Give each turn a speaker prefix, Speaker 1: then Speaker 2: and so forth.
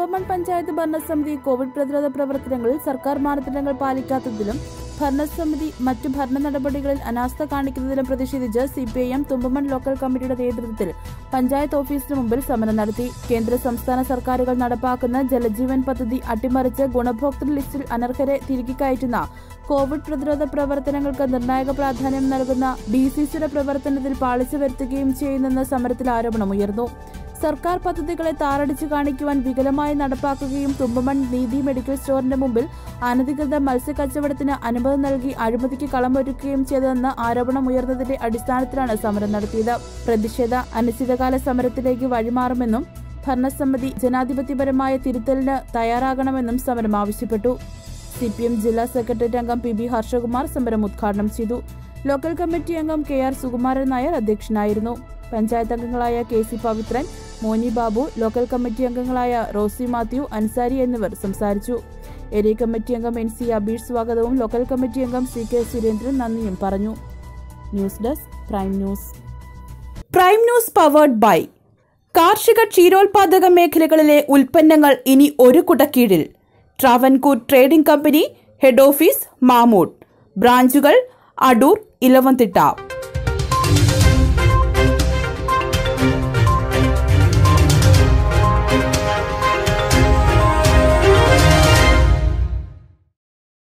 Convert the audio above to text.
Speaker 1: തുമ്പമൺ പഞ്ചായത്ത് ഭരണസമിതി കോവിഡ് പ്രതിരോധ പ്രവർത്തനങ്ങളിൽ സർക്കാർ മാനദണ്ഡങ്ങൾ പാലിക്കാത്തതിലും ഭരണസമിതി മറ്റു ഭരണ നടപടികളിൽ അനാസ്ഥ കാണിക്കുന്നതിലും പ്രതിഷേധിച്ച് C P I M Thumpamon local കമ്മിറ്റിയുടെ നേതൃത്വത്തിൽ പഞ്ചായത്ത് ഓഫീസിന് മുമ്പിൽ സമരം നടത്തി കേന്ദ്ര സംസ്ഥാന സർക്കാരുകൾ നടപ്പാക്കുന്ന ജലജീവൻ പദ്ധതി അട്ടിമറിച്ച് ഗുണഭോക്തൃ ലിസ്റ്റിൽ അനർഹരെ തിരികെ കയറ്റുന്ന കോവിഡ് പ്രതിരോധ പ്രവർത്തനങ്ങൾക്ക് നിർണായക പ്രാധാന്യം നൽകുന്ന ഡി സി സിയുടെ പ്രവർത്തനത്തിൽ പാളിച്ച വരുത്തുകയും ചെയ്യുന്നെന്ന് സമരത്തിൽ ആരോപണമുയർന്നു സർക്കാർ പദ്ധതികളെ താറടിച്ചു കാണിക്കുവാൻ വികലമായി നടപ്പാക്കുകയും തുമ്പമൺ നീതി മെഡിക്കൽ സ്റ്റോറിന്റെ മുമ്പിൽ അനധികൃത മത്സ്യക്കച്ചവടത്തിന് അനുമതി നൽകി അഴിമതിക്ക് കളമൊരുക്കുകയും ചെയ്തതെന്ന് ആരോപണമുയർന്നതിന്റെ അടിസ്ഥാനത്തിലാണ് സമരം നടത്തിയത് പ്രതിഷേധ അനിശ്ചിതകാല സമരത്തിലേക്ക് വഴിമാറുമെന്നും ഭരണസമിതി ജനാധിപത്യപരമായ തിരുത്തലിന് തയ്യാറാകണമെന്നും സമരം ആവശ്യപ്പെട്ടു സി പി എം ജില്ലാ സെക്രട്ടേറിയറ്റ് അംഗം പി ബി ഹർഷകുമാർ സമരം ഉദ്ഘാടനം ചെയ്തു ലോക്കൽ കമ്മിറ്റി അംഗം കെ ആർ സുകുമാരൻ നായർ അധ്യക്ഷനായിരുന്നു പഞ്ചായത്ത് അംഗങ്ങളായ K C Pavithran Moni Babu local committee അംഗങ്ങളായ റോസി മാത്യു അൻസാരി എന്നിവർ സംസാരിച്ചു ഏരിയ കമ്മിറ്റി അംഗം എൻ സി അബീഷ് സ്വാഗതവും ലോക്കൽ കമ്മിറ്റി അംഗം സി കെ സുരേന്ദ്രൻ നന്ദിയും പറഞ്ഞു news desk prime news
Speaker 2: prime news powered by കാർഷിക ക്ഷീരോത്പാദക മേഖലകളിലെ ഉൽപ്പന്നങ്ങൾ ഇനി ഒരു കുടക്കീഴിൽ Travancore trading company head office Mamood ബ്രാഞ്ചുകൾ അടൂർ ഇലവന്തിട്ട